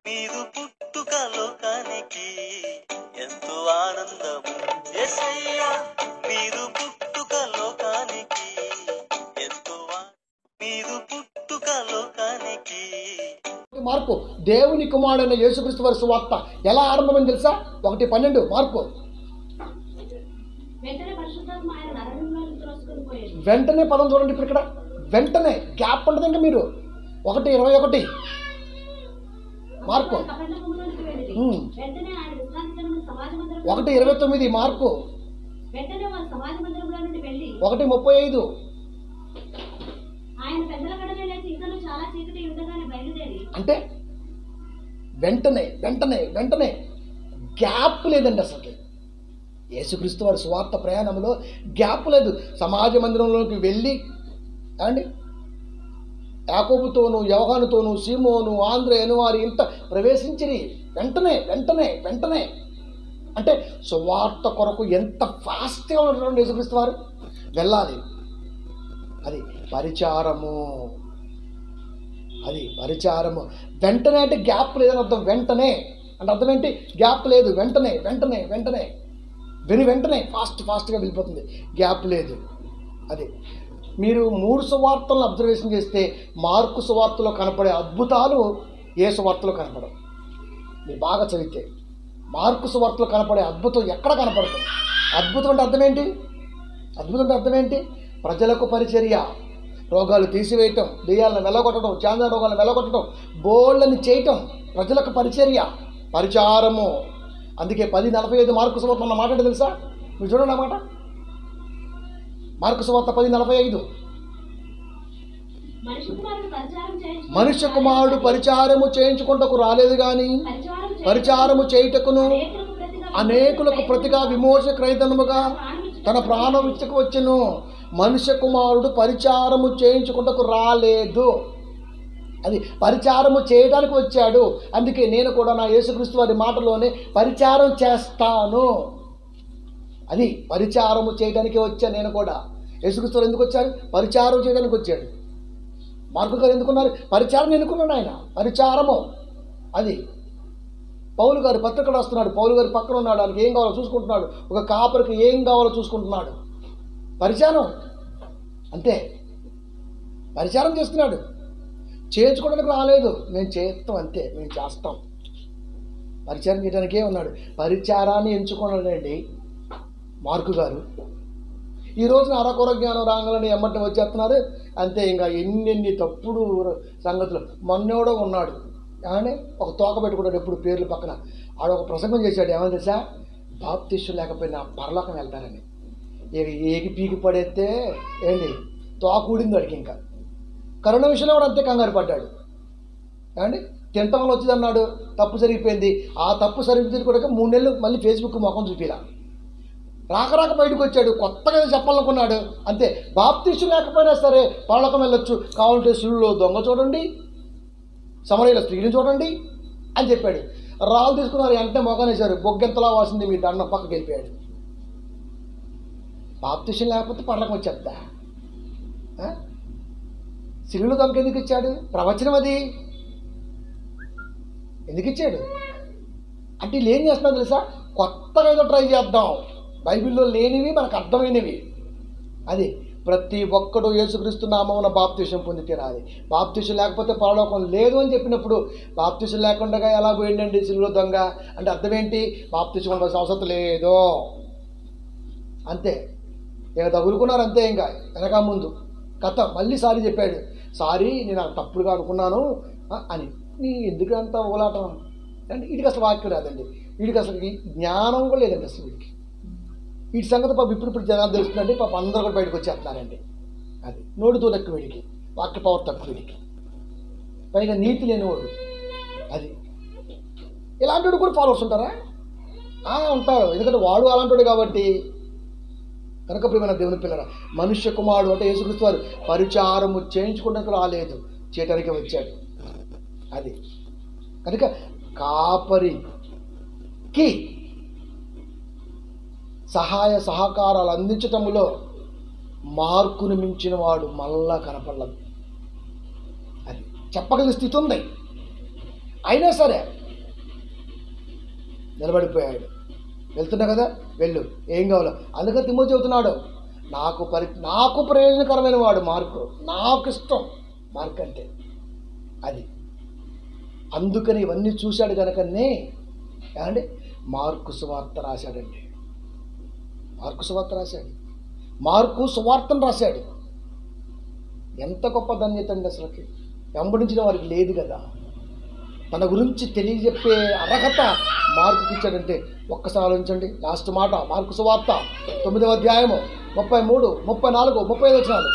మీరు పుట్టుక లోకానికి ఎంతో ఆనందము ఎసయ్యా మీరు పుట్టుక లోకానికి ఎంతో ఆ- మీరు పుట్టుక లోకానికి మార్పు దేవుని కుమారుడైన యేసుక్రీస్తు వారి సువార్త ఎలా ఆరంభమైంది తెలుసా ఒకటి పన్నెండు మార్పు వెంటనే పరిశుద్ధాత్మ ఆయన నరకంలోకి త్రోసుకొని పోయాడు వెంటనే పదం చూడండి ఇప్పుడు ఇక్కడ వెంటనే గ్యాప్ ఉండదు ఇంకా మీరు ఒకటి ఇరవై ఒకటి మార్పు కపెర్నహూములోనికి వెళ్ళిరి. ఉమ్. వెంటనే ఆయన విశ్రాంతి దినమున సమాజ మందిరం ఒకటి ఇరవై తొమ్మిది మార్పు వెంటనే వారు సమాజ మందిరంలో నుండి వెళ్ళి ఒకటి ముప్పై ఐదు ఆయన పెద్దల కడలే లేచి ఇంకనూ చాలా చీకటి ఉండగానే బయలుదేరి అంటే వెంటనే వెంటనే వెంటనే గ్యాప్ లేదండి అసలు యేసుక్రీస్తు వారి సువార్త ప్రయాణంలో గ్యాప్ లేదు సమాజ మందిరంలోకి వెళ్ళి అండి యాకోబుతోను యవహానుతోను సీమోను ఆంధ్ర అనువారి ఇంత ప్రవేశించిరి వెంటనే వెంటనే వెంటనే అంటే సువార్త కొరకు ఎంత ఫాస్ట్గా ఉన్నటువంటి యేసుక్రీస్తు వారు వెళ్ళాలి అది పరిచారము అది పరిచారము వెంటనే అంటే గ్యాప్ లేదని అర్థం వెంటనే అంటే అర్థం ఏంటి గ్యాప్ లేదు వెంటనే వెంటనే వెంటనే వెను వెంటనే ఫాస్ట్ ఫాస్ట్గా వెళ్ళిపోతుంది గ్యాప్ లేదు అది మీరు మూడు సువార్తలను అబ్జర్వేషన్ చేస్తే మార్కు సువార్తలో కనపడే అద్భుతాలు ఏ సువార్తలో కనపడవు మీరు బాగా చదివితే మార్కు సువార్తలో కనపడే అద్భుతం ఎక్కడ కనపడుతుంది అద్భుతం అంటే అర్థం ఏంటి అద్భుతం అంటే అర్థం ఏంటి ప్రజలకు పరిచర్య రోగాలు తీసివేయటం దెయ్యాలను వెళ్ళగొట్టడం చాంద రోగాలను వెళ్ళగొట్టడం బోళ్ళని చేయటం ప్రజలకు పరిచర్య పరిచారము అందుకే పది నలభై ఐదు మార్కు సువార్త అన్న మాట ఏంటో తెలుసా మీరు చూడండి అన్నమాట మార్కు సువార్త పది నలభై ఐదు మనిషి కుమారుడు పరిచారం చేయించు మనుష్య కుమారుడు పరిచారము చేయించుకుంటకు రాలేదు కానీ పరిచారం చేయించు పరిచారము చేయుటకును అనేకులకు ప్రతిగా అనేకులకు ప్రతిగా విమోచ క్రైతనముగా తన ప్రాణం ఇచ్చకు వచ్చెను మనుష్య కుమారుడు పరిచారము చేయించుకుంటకు రాలేదు అది పరిచారము చేయడానికి వచ్చాడు అందుకే నేను కూడా నా యేసుక్రీస్తు వారి మాటలోనే పరిచారం చేస్తాను అది పరిచారము చేయడానికే వచ్చా నేను కూడా యేసుక్రీస్తు వారు ఎందుకు వచ్చారు పరిచారం చేయడానికి వచ్చాడు మార్పు గారు ఎందుకున్నారు పరిచారం ఎన్నుకున్నాడు ఆయన పరిచారము అది పౌలు గారు పత్రిక రాస్తున్నాడు పౌలు గారి పక్కన ఉన్నాడు ఆయనకి ఏం కావాలో చూసుకుంటున్నాడు ఒక కాపరికి ఏం కావాలో చూసుకుంటున్నాడు పరిచారం అంతే పరిచారం చేస్తున్నాడు చేర్చుకోవడానికి రాలేదు మేము చేస్తాం అంతే మేము చేస్తాం పరిచారం చేయడానికే ఉన్నాడు పరిచారాన్ని ఎంచుకోనండి మార్కు గారు ఈ రోజున అరకొర జ్ఞానం రాగాలని ఎమ్మటం వచ్చేస్తున్నారు అంతే ఇంకా ఎన్నెన్ని తప్పుడు సంగతులు మొన్నోడో ఉన్నాడు కానీ ఒక తోక పెట్టుకున్నాడు ఎప్పుడు పేర్లు పక్కన ఆడ ఒక ప్రసంగం చేశాడు ఏమని తెలుసా బాప్తిష్యం లేకపోయినా పరలోకం వెళ్తారని ఇక ఏకి పీకి పడేస్తే ఏంటి తోక ఊడింది వాడికి ఇంకా కరోనా విషయంలో కూడా అంతే కంగారు పడ్డాడు ఏమండి తింటంలో వచ్చింది అన్నాడు తప్పు జరిగిపోయింది ఆ తప్పు సరిదిద్దుకు కూడా మూడు నెలలు మళ్ళీ ఫేస్బుక్ ముఖం చూపిలా రాక రాక బయటకు వచ్చాడు కొత్తగా ఏదో చెప్పాలనుకున్నాడు అంతే బాప్తీసు లేకపోయినా సరే పరలోకం వెళ్ళొచ్చు కావాలంటే శివులో దొంగ చూడండి సమరయ్యలో స్త్రీని చూడండి అని చెప్పాడు రాళ్ళు తీసుకున్నారు వెంటనే మొగనేశారు బొగ్గెంతలా వాసింది మీ దండం పక్కకి వెళ్ళిపోయాడు బాప్తీసం లేకపోతే పరలోకం వచ్చేద్దా ఆ? సిలువులో దొంగ ఎందుకు ఇచ్చాడు ప్రవచనం అది ఎందుకు ఇచ్చాడు అంటే వీళ్ళు ఏం చేస్తున్నారు తెలుసా కొత్తగా ఏదో ట్రై చేద్దాం బైబిల్లో లేనివి మనకు అర్థమైనవి అది ప్రతి ఒక్కడు యేసుక్రీస్తు నామమున బాప్తీసం పొంది తీరాలి బాప్తీసం లేకపోతే పరలోకం లేదు అని చెప్పినప్పుడు బాప్తీసం లేకుండా ఎలా పోయిండండి సిలువ దొంగ అంటే అర్థం ఏంటి బాప్తీసం ఉండాల్సిన అవసరం లేదు అంతే ఇక తగులుకున్నారు అంతే ఇంకా వెనక ముందు కథ మళ్ళీ సారీ చెప్పాడు సారీ నేను ఆ తప్పుడుగా అనుకున్నాను ఆ, అని నీ ఎందుకు అంత ఓలాటం అంటే వీడికి అసలు వాక్యం రాదండి వీడికి అసలు ఈ జ్ఞానం కూడా లేదండి అసలు వీడికి వీటి సంగతి పాప ఇప్పుడు ఇప్పుడు జనాలు తెలుస్తుందండి పాప అందరూ కూడా బయటకు వచ్చేస్తున్నారండి అది నోటితో తక్కువ వీడికి వాక్య పవర్ తక్కువ వీడికి పైగా నీతి లేనివాడు అది ఇలాంటి వాడు కూడా ఫాలోవర్స్ ఉంటారా ఆ, ఉంటారు ఎందుకంటే వాడు అలాంటి కాబట్టి కనుక ప్రియమైన దేవుని పిల్లల మనుష్య కుమారుడు అంటే యేసుక్రీస్తు వారు పరిచారము చేయించుకోవడానికి రాలేదు చేయటానికి వచ్చాడు అది కనుక కాపరికి సహాయ సహకారాలు అందించటములో మార్కును మించిన వాడు మళ్ళా కనపడలేదు అది చెప్పగలిగే స్థితి ఉంది అయినా సరే నిలబడిపోయాడు వెళ్తున్నా కదా వెళ్ళు ఏం కావాలో అందుకని తిమ్మో చెబుతున్నాడు నాకు పరి నాకు ప్రయోజనకరమైన వాడు మార్కు నాకు ఇష్టం మార్క్ అంటే అది అందుకని ఇవన్నీ చూశాడు కనుకనే ఏమండి మార్కు సువార్త రాశాడండి మార్కు సువార్త రాశాడు మార్కు సువార్తను రాశాడు ఎంత గొప్ప ధన్యత అండి అసలుకి వెంబడించిన వారికి లేదు కదా తన గురించి తెలియజెప్పే అర్హత మార్కుకి ఇచ్చాడంటే ఒక్కసారి ఆలోచించండి లాస్ట్ మాట మార్కు సువార్త తొమ్మిదవ అధ్యాయము ముప్పై మూడు ముప్పై నాలుగు ముప్పై ఐదు వచ్చినాలు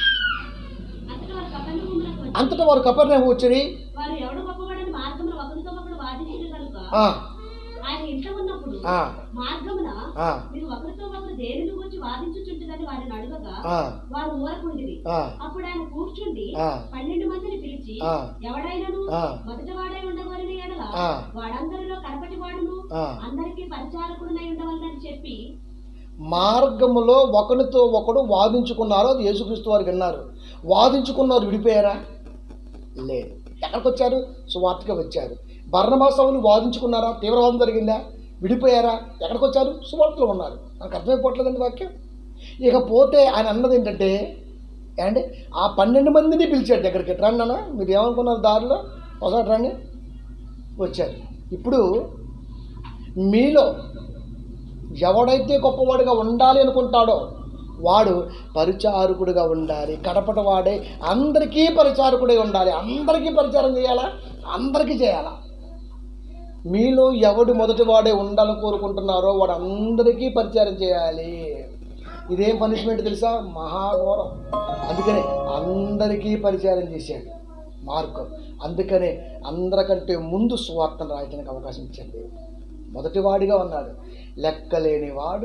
అంతటా వారు కపెర్నహూమునకు వచ్చి అంతటా వారు కపెర్నహూము వచ్చిరి వారు ఎవడు గొప్పవాడని మార్గమున ఒకరితో ఒకడు వాదించిన కనుక ఆ, ఆయన ఇంట ఉన్నప్పుడు ఆ, మార్గమున ఆ, మీరు ఒకరితో ఒకరు దేనిని గురించి వాదించుచుంటుందని వారిని అడగగా ఆ, వారు ఊరకుండిరి ఆ, అప్పుడు ఆయన కూర్చుండి ఆ. పన్నెండు మందిని పిలిచి ఆ. ఎవడైనను ఆ. మొదటి వాడై ఉండవలని ఎడల ఆ. వాడందరిలో కడపటి వాడును ఆ. అందరికీ పరిచారకుడునై ఉండవలనని చెప్పి మార్గములో ఒకరితో ఒకడు వాదించుకున్నారు అది యేసుక్రీస్తు వారు విన్నారు వాదించుకున్నారు విడిపోయారా లేదు ఎక్కడికి వచ్చారు సువార్తగా వచ్చారు భరణమాసవులు వాదించుకున్నారా తీవ్రవాదం జరిగిందా విడిపోయారా ఎక్కడికి వచ్చారు సువార్తలో ఉన్నారు నాకు అర్థమైపోవట్లేదండి వాక్యం ఇకపోతే ఆయన అన్నది ఏంటంటే ఏమంటే ఆ పన్నెండు మందిని పిలిచాడు దగ్గరికి రండి అన్న మీరు ఏమనుకున్నారు దారిలో ఒకసారి రండి వచ్చారు ఇప్పుడు మీలో ఎవడైతే గొప్పవాడిగా ఉండాలి అనుకుంటాడో వాడు పరిచారకుడిగా ఉండాలి కడపట వాడే అందరికీ పరిచారకుడే ఉండాలి అందరికీ పరిచారం చేయాలా అందరికీ చేయాలా మీలో ఎవడు మొదటి వాడే ఉండాలని కోరుకుంటున్నారో వాడు అందరికీ పరిచారం చేయాలి ఇదేం పనిష్మెంట్ తెలుసా మహాఘోరం అందుకనే అందరికీ పరిచారం చేశాడు మార్కు అందుకనే అందరికంటే ముందు సువార్తను రాయడానికి అవకాశం ఇచ్చాడు దేవుడు మొదటివాడిగా ఉన్నాడు లెక్కలేని వాడు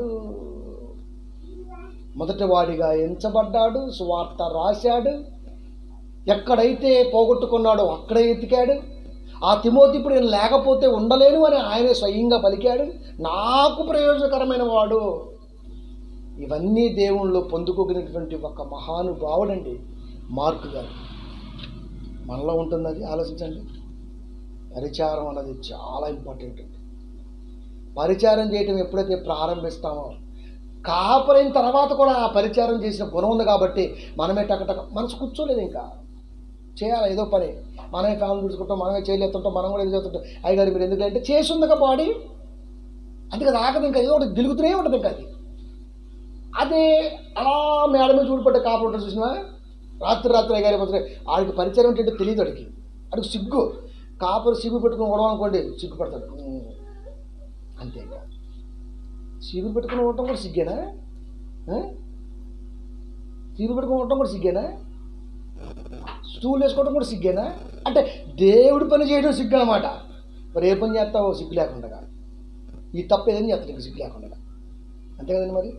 మొదటివాడిగా ఎంచబడ్డాడు సువార్త రాశాడు ఎక్కడైతే పోగొట్టుకున్నాడో అక్కడే ఎతికాడు ఆ తిమోతి ఇప్పుడు నేను లేకపోతే ఉండలేను అని ఆయనే స్వయంగా పలికాడు నాకు ప్రయోజనకరమైన వాడు ఇవన్నీ దేవుళ్ళు పొందుకోగినటువంటి ఒక మహానుభావుడండి మార్కు గారు మనలో ఉంటుంది అది ఆలోచించండి పరిచారం అన్నది చాలా ఇంపార్టెంట్ అండి పరిచారం చేయటం ఎప్పుడైతే ప్రారంభిస్తామో కాపరైన తర్వాత కూడా ఆ పరిచారం చేసిన గుణం ఉంది కాబట్టి మనమే టకటక మనసు కూర్చోలేదు ఇంకా చేయాలి ఏదో పని మనమే ఫ్యామిలీ చూసుకుంటాం మనమే చేయలేస్తుంటాం మనం కూడా ఏదో చేస్తుంటాం అయ్యగారు మీరు ఎందుకు అంటే చేసి ఉందిగా బాడీ అందుకే అది ఆగదు ఇంకా ఏదో ఒకటి దిగుతూనే ఉంటుంది ఇంకా అది అదే అలా మేడ మీద చూడిపడ్డ కాపలు ఉంటుంది చూసినా రాత్రి రాత్రి అయ్యారు పోతే ఆడికి పరిచయం ఏంటంటే తెలియదు అడిగి అడిగి సిగ్గు కాపురు సిగ్గు పెట్టుకుని కొడవ అనుకోండి సిగ్గుపడతాడు ఉమ్. అంతే ఇంకా సిగ్గు పెట్టుకుని ఉండటం కూడా సిగ్గేనా ఆ? సిగ్గు పెట్టుకుని ఉండటం కూడా సిగ్గేనా స్టూల్ వేసుకోవడం కూడా సిగ్గేనా అంటే దేవుడి పని చేయడం సిగ్గు అనమాట మరి ఏ పని చేస్తావో సిగ్గు లేకుండా ఈ తప్పు ఏదైనా చేస్తాడు ఇంక సిగ్గు లేకుండా అంతే కదండి మరి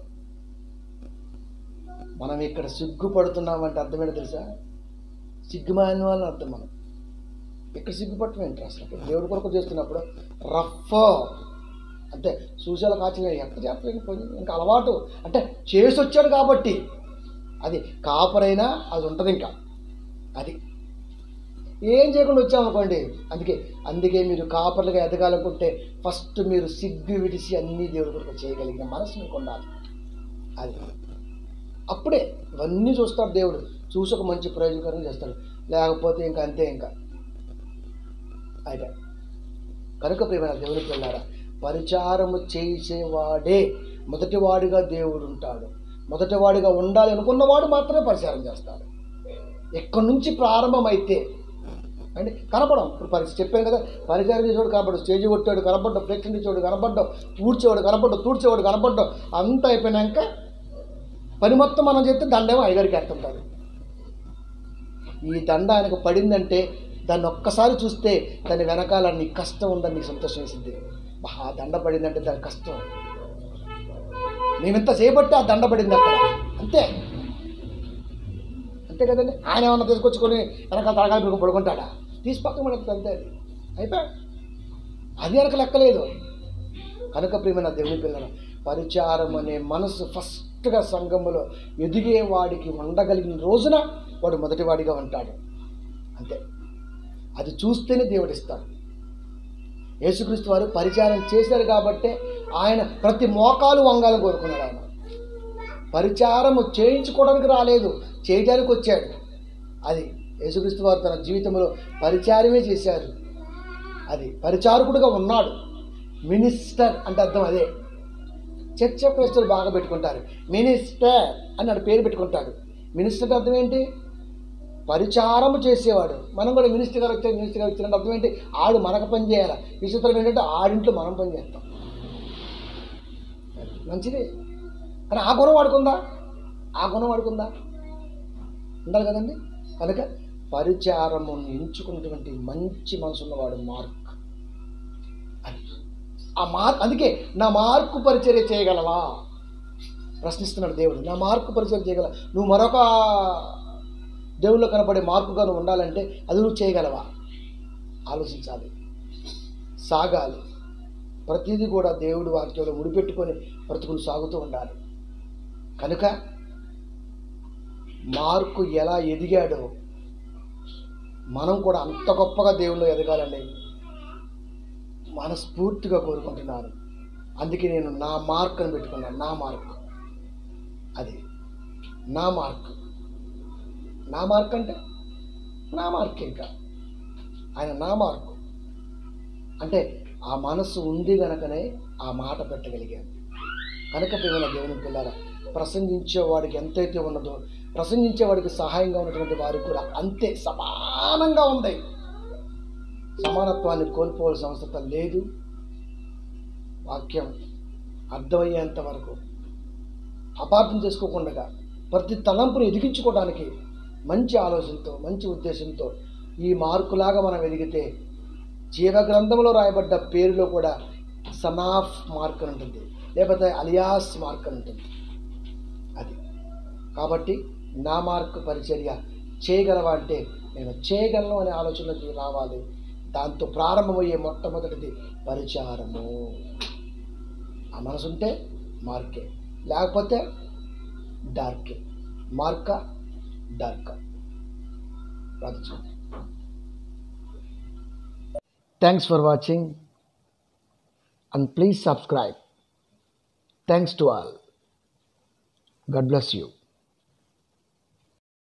మనం ఇక్కడ సిగ్గుపడుతున్నామంటే అర్థమేంటో తెలుసా సిగ్గుమాలిన వాళ్ళని అర్థం మనం ఇక్కడ సిగ్గుపడటం ఏంటి అసలు దేవుడి కొరకు చేస్తున్నప్పుడు రఫ్ అంటే సూచాల కాచిన ఎంత చేస్తలేదు పని ఇంకా అలవాటు అంటే చేసి వచ్చాడు కాబట్టి అది కాపరైనా అది ఉంటుంది ఇంకా అది ఏం చేయకుండా వచ్చామనుకోండి అందుకే అందుకే మీరు కాపర్లుగా ఎదగాలనుకుంటే ఫస్ట్ మీరు సిగ్గు విడిచి అన్నీ దేవుడి కొరకు చేయగలిగిన మనసు మీకు ఉండాలి అది అప్పుడే ఇవన్నీ చూస్తాడు దేవుడు చూసి ఒక మంచి ప్రయోజనకరం చేస్తాడు లేకపోతే ఇంకా అంతే ఇంకా అయితే కనుక ప్రేమ దేవునికి వెళ్ళారా పరిచారము చేసేవాడే మొదటివాడిగా దేవుడు ఉంటాడు మొదటివాడిగా ఉండాలి అనుకున్నవాడు మాత్రమే పరిచారం చేస్తాడు ఎక్కడి నుంచి ప్రారంభమైతే అంటే కనపడం ఇప్పుడు పరి చెప్పాను కదా పరిచారం చేసేవాడు కనపడ్డు స్టేజ్ కొట్టాడు కనపడ్డాడు ప్రేక్షణ ఇచ్చేవాడు కనపడ్డావు ఊడ్చేవాడు కనపడ్డావు తూడ్చేవాడు కనపడ్డావు అంతా అయిపోయినాక పని మొత్తం మనం చేస్తే దండేమో ఐగారికి వేస్తుంటారు ఈ దండ ఆయనకు పడిందంటే దాన్ని ఒక్కసారి చూస్తే దాని వెనకాల నీ కష్టం ఉందని నీకు సంతోషం వేసింది బా ఆ దండ పడిందంటే దాని కష్టం మేమింత చేపట్టి ఆ దండ పడింది అక్కడ అంతే అంతే కదండి ఆయన ఏమన్నా తీసుకొచ్చుకొని వెనకాల తలకాయ పెట్టుకుని పడుకుంటాడా తీసి పక్కన పడుతుంది అంతే అది అయిపోయా అది వెనక లెక్కలేదు కనుక ప్రియమైన దేవుని పిల్లల పరిచారం అనే మనసు ఫస్ట్గా సంఘములో ఎదిగే వాడికి ఉండగలిగిన రోజున వాడు మొదటివాడిగా ఉంటాడు అంతే అది చూస్తేనే దేవుడు ఇస్తాడు యేసుక్రీస్తు వారు పరిచారం చేశారు కాబట్టే ఆయన ప్రతి మోకాలు వంగాలని కోరుకున్నాడు ఆయన పరిచారము చేయించుకోవడానికి రాలేదు చేయడానికి వచ్చాడు అది యేసుక్రీస్తు వారు తన జీవితంలో పరిచారమే చేశారు అది పరిచారకుడుగా ఉన్నాడు మినిస్టర్ అంటే అర్థం అదే చర్చ క్రైస్తవులు బాగా పెట్టుకుంటారు మినిస్టర్ అని అక్కడ పేరు పెట్టుకుంటాడు మినిస్టర్ అర్థం ఏంటి పరిచారం చేసేవాడు మనం కూడా మినిస్టర్ గారు వచ్చారు మినిస్టర్ గారు వచ్చారంటే అర్థం ఏంటి ఆడు మనకు పని చేయాలి విచిత్రం ఏంటంటే ఆడింట్లో మనం పని చేస్తాం మంచిది కానీ ఆ గుణం వాడుకుందా ఆ గుణం వాడుకుందా ఉండాలి కదండి కనుక పరిచారము ఎంచుకున్నటువంటి మంచి మనసు ఉన్నవాడు మార్క్ అది ఆ మార్క్ అందుకే నా మార్కు పరిచర్య చేయగలవా ప్రశ్నిస్తున్నాడు దేవుడు నా మార్కు పరిచయం చేయగల నువ్వు మరొక దేవుల్లో కనపడే మార్పుగా నువ్వు ఉండాలంటే అది నువ్వు చేయగలవా ఆలోచించాలి సాగాలి ప్రతిదీ కూడా దేవుడు వాక్యంలో ముడిపెట్టుకొని బ్రతుకులు సాగుతూ ఉండాలి కనుక మార్కు ఎలా ఎదిగాడో మనం కూడా అంత గొప్పగా దేవుళ్ళు ఎదగాలని మనస్ఫూర్తిగా కోరుకుంటున్నాను అందుకే నేను నా మార్క్ అని పెట్టుకున్నాను నా మార్క్ అది నా మార్క్ నా మార్క్ అంటే నా మార్క్ ఇంకా ఆయన నా మార్కు అంటే ఆ మనసు ఉంది గనకనే ఆ మాట పెట్టగలిగాను కనుక ప్రేమల దేవుని పిల్లల ప్రసంగించేవాడికి ఎంతైతే ఉన్నదో ప్రసంగించేవాడికి సహాయంగా ఉన్నటువంటి వారికి కూడా అంతే సమానంగా ఉంది సమానత్వాన్ని కోల్పోవాల్సిన అవసరం లేదు వాక్యం అర్థమయ్యేంత వరకు అపార్థం చేసుకోకుండా ప్రతి తలంపును ఎదిగించుకోవడానికి మంచి ఆలోచనతో మంచి ఉద్దేశంతో ఈ మార్కులాగా మనం ఎదిగితే జీవ గ్రంథంలో రాయబడ్డ పేరులో కూడా సనాఫ్ మార్క్ అని ఉంటుంది లేకపోతే అలియాస్ మార్క్ అని ఉంటుంది అది కాబట్టి నా మార్క్ పరిచర్య చేయగలవా అంటే నేను చేయగలను అనే ఆలోచనకి రావాలి దాంతో ప్రారంభమయ్యే మొట్టమొదటిది పరిచారము ఆ మనసుంటే మార్కే లేకపోతే డార్కే మార్క డార్క ప్రార్థించుకోండి thanks for watching and please subscribe thanks to all God bless you.